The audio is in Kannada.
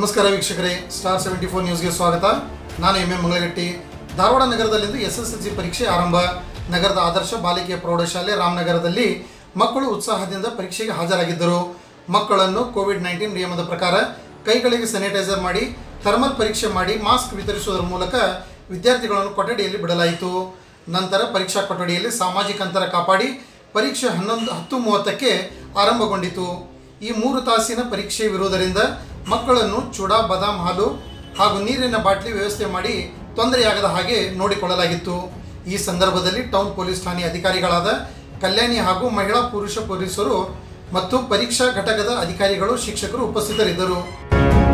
ನಮಸ್ಕಾರ ವೀಕ್ಷಕರೇ ಸ್ಟಾರ್ ಸೆವೆಂಟಿ ಫೋರ್ ನ್ಯೂಸ್ಗೆ ಸ್ವಾಗತ ನಾನು ಎಂ ಎಂ ಮಂಗಳಗಟ್ಟಿ ಧಾರವಾಡ ನಗರದಲ್ಲಿಂದು ಎಸ್ ಎಸ್ ಎಲ್ ಸಿ ಪರೀಕ್ಷೆ ಆರಂಭ ನಗರದ ಆದರ್ಶ ಬಾಲಿಕೆಯ ಪ್ರೌಢಶಾಲೆ ರಾಮನಗರದಲ್ಲಿ ಮಕ್ಕಳು ಉತ್ಸಾಹದಿಂದ ಪರೀಕ್ಷೆಗೆ ಹಾಜರಾಗಿದ್ದರು ಮಕ್ಕಳನ್ನು ಕೋವಿಡ್ ನೈನ್ಟೀನ್ ನಿಯಮದ ಪ್ರಕಾರ ಕೈಗಳಿಗೆ ಸ್ಯಾನಿಟೈಸರ್ ಮಾಡಿ ಥರ್ಮಲ್ ಪರೀಕ್ಷೆ ಮಾಡಿ ಮಾಸ್ಕ್ ವಿತರಿಸುವುದರ ಮೂಲಕ ವಿದ್ಯಾರ್ಥಿಗಳನ್ನು ಕೊಠಡಿಯಲ್ಲಿ ಬಿಡಲಾಯಿತು ನಂತರ ಪರೀಕ್ಷಾ ಕೊಠಡಿಯಲ್ಲಿ ಸಾಮಾಜಿಕ ಅಂತರ ಕಾಪಾಡಿ ಪರೀಕ್ಷೆ ಹನ್ನೊಂದು ಹತ್ತು ಮೂವತ್ತಕ್ಕೆ ಆರಂಭಗೊಂಡಿತು ಈ ಮೂರು ತಾಸಿನ ಪರೀಕ್ಷೆವಿರುವುದರಿಂದ ಮಕ್ಕಳನ್ನು ಚೂಡಾ ಬಾದಾಮ್ ಹಾಲು ಹಾಗೂ ನೀರಿನ ಬಾಟ್ಲಿ ವ್ಯವಸ್ಥೆ ಮಾಡಿ ತೊಂದರೆಯಾಗದ ಹಾಗೆ ನೋಡಿಕೊಳ್ಳಲಾಗಿತ್ತು ಈ ಸಂದರ್ಭದಲ್ಲಿ ಟೌನ್ ಪೊಲೀಸ್ ಠಾಣೆ ಅಧಿಕಾರಿಗಳಾದ ಕಲ್ಯಾಣಿ ಹಾಗೂ ಮಹಿಳಾ ಪುರುಷ ಪೊಲೀಸರು ಮತ್ತು ಪರೀಕ್ಷಾ ಘಟಕದ ಅಧಿಕಾರಿಗಳು ಶಿಕ್ಷಕರು ಉಪಸ್ಥಿತರಿದ್ದರು